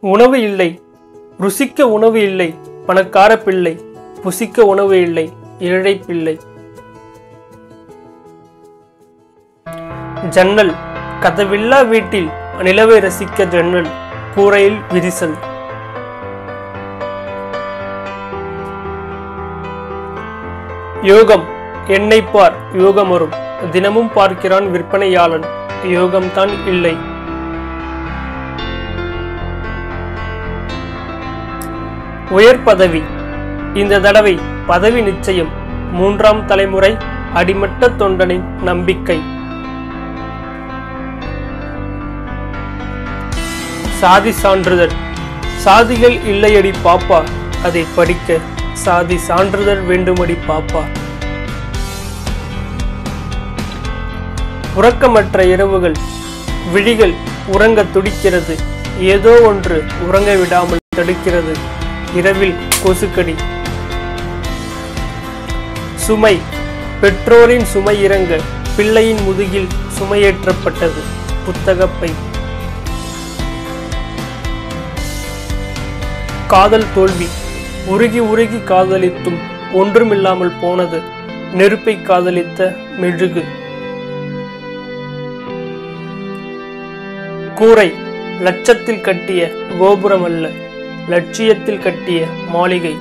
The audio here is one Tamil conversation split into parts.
உணவு இல்லை ருசிக்க உணவு இல்லை பணக்கார பிள்ளை புசிக்க உணவு இல்லை ஏழை பிள்ளை ஜன்னல் கதவில்லா வீட்டில் நிலவை ரசிக்க ஜன்னல் கூரையில் விரிசல் யோகம் என்னை பார் யோகம் வரும் தினமும் பார்க்கிறான் விற்பனையாளன் யோகம்தான் இல்லை உயர் பதவி இந்த தடவை பதவி நிச்சயம் மூன்றாம் தலைமுறை அடிமட்ட தொண்டனின் நம்பிக்கை சாதி சான்றிதழ் சாதிகள் இல்லையடி பாப்பா அதை படிக்க சாதி சான்றிதழ் வேண்டுமடி பாப்பா உறக்கமற்ற இரவுகள் விழிகள் உறங்க துடிக்கிறது ஏதோ ஒன்று உறங்க விடாமல் தடுக்கிறது இரவில் கொசுக்கடி சுமை பெற்றோரின் சுமை இறங்க பிள்ளையின் முதுகில் சுமையேற்றப்பட்டது புத்தகப்பை காதல் தோல்வி உருகி உருகி காதலித்தும் ஒன்றுமில்லாமல் போனது நெருப்பை காதலித்த மெழுகு கூரை லட்சத்தில் கட்டிய கோபுரம் அல்ல லட்சியத்தில் கட்டிய மாளிகை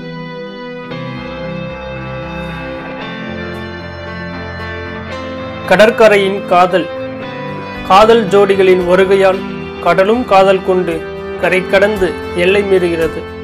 கடற்கரையின் காதல் காதல் ஜோடிகளின் வருகையால் கடலும் காதல் கொண்டு கரை கடந்து எல்லை மீறுகிறது